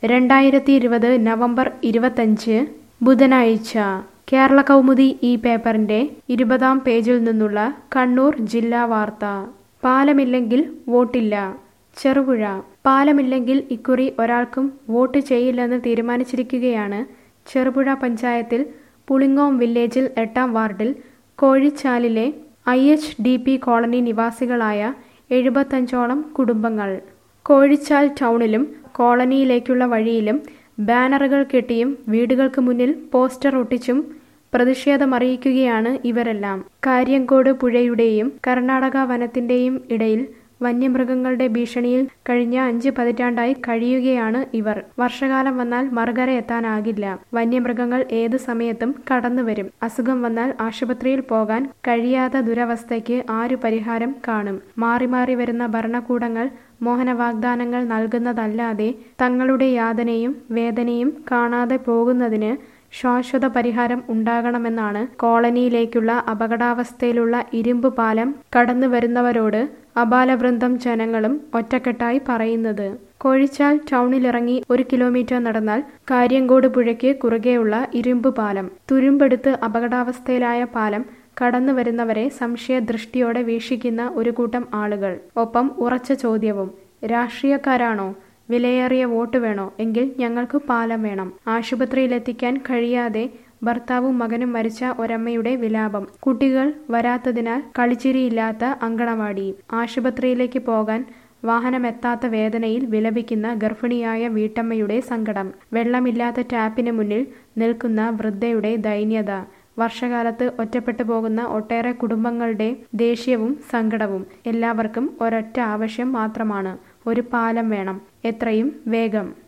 രണ്ടായിരത്തി ഇരുപത് നവംബർ ഇരുപത്തഞ്ച് ബുധനാഴ്ച കേരള കൗമുദി ഈ പേപ്പറിന്റെ ഇരുപതാം പേജിൽ നിന്നുള്ള കണ്ണൂർ ജില്ലാ വാർത്ത പാലമില്ലെങ്കിൽ വോട്ടില്ല ചെറുപുഴ പാലമില്ലെങ്കിൽ ഇക്കുറി ഒരാൾക്കും വോട്ട് ചെയ്യില്ലെന്ന് തീരുമാനിച്ചിരിക്കുകയാണ് ചെറുപുഴ പഞ്ചായത്തിൽ പുളിങ്ങോം വില്ലേജിൽ എട്ടാം വാർഡിൽ കോഴിച്ചാലിലെ I H D P colony നിവാസികളായ എഴുപത്തഞ്ചോളം കുടുംബങ്ങൾ കോഴിച്ചാൽ ടൗണിലും കോളനിയിലേക്കുള്ള വഴിയിലും ബാനറുകൾ കെട്ടിയും വീടുകൾക്ക് മുന്നിൽ പോസ്റ്റർ ഒട്ടിച്ചും പ്രതിഷേധമറിയിക്കുകയാണ് ഇവരെല്ലാം കാര്യങ്കോട് പുഴയുടെയും കർണാടക വനത്തിന്റെയും ഇടയിൽ വന്യമൃഗങ്ങളുടെ ഭീഷണിയിൽ കഴിഞ്ഞ അഞ്ച് പതിറ്റാണ്ടായി കഴിയുകയാണ് ഇവർ വർഷകാലം വന്നാൽ മറുകര എത്താനാകില്ല വന്യമൃഗങ്ങൾ ഏത് സമയത്തും കടന്നുവരും അസുഖം വന്നാൽ ആശുപത്രിയിൽ പോകാൻ കഴിയാത്ത ദുരവസ്ഥയ്ക്ക് ആരു പരിഹാരം കാണും മാറി മാറി വരുന്ന ഭരണകൂടങ്ങൾ മോഹന വാഗ്ദാനങ്ങൾ നൽകുന്നതല്ലാതെ തങ്ങളുടെ യാതനയും വേദനയും കാണാതെ പോകുന്നതിന് ശാശ്വത പരിഹാരം ഉണ്ടാകണമെന്നാണ് കോളനിയിലേക്കുള്ള അപകടാവസ്ഥയിലുള്ള ഇരുമ്പ് പാലം കടന്നു വരുന്നവരോട് അപാലവൃന്ദം ജനങ്ങളും ഒറ്റക്കെട്ടായി പറയുന്നത് കോഴിച്ചാൽ ടൗണിലിറങ്ങി ഒരു കിലോമീറ്റർ നടന്നാൽ കാര്യങ്കോട് പുഴയ്ക്ക് കുറുകെയുള്ള ഇരുമ്പ് പാലം തുരുമ്പെടുത്ത് അപകടാവസ്ഥയിലായ പാലം കടന്നു വരുന്നവരെ സംശയദൃഷ്ടിയോടെ വീക്ഷിക്കുന്ന ഒരു കൂട്ടം ആളുകൾ ഒപ്പം ഉറച്ച ചോദ്യവും രാഷ്ട്രീയക്കാരാണോ വിലയേറിയ വോട്ട് വേണോ എങ്കിൽ ഞങ്ങൾക്ക് പാലം വേണം ആശുപത്രിയിലെത്തിക്കാൻ കഴിയാതെ ഭർത്താവും മകനും മരിച്ച ഒരമ്മയുടെ വിലാപം കുട്ടികൾ വരാത്തതിനാൽ കളിച്ചിരിയില്ലാത്ത അങ്കണവാടി ആശുപത്രിയിലേക്ക് പോകാൻ വാഹനമെത്താത്ത വേദനയിൽ വിലപിക്കുന്ന ഗർഭിണിയായ വീട്ടമ്മയുടെ സങ്കടം വെള്ളമില്ലാത്ത ടാപ്പിന് മുന്നിൽ നിൽക്കുന്ന വൃദ്ധയുടെ ദൈന്യത വർഷകാലത്ത് ഒറ്റപ്പെട്ടു പോകുന്ന ഒട്ടേറെ കുടുംബങ്ങളുടെ ദേഷ്യവും സങ്കടവും എല്ലാവർക്കും ഒരൊറ്റ ആവശ്യം മാത്രമാണ് ഒരു പാലം വേണം എത്രയും വേഗം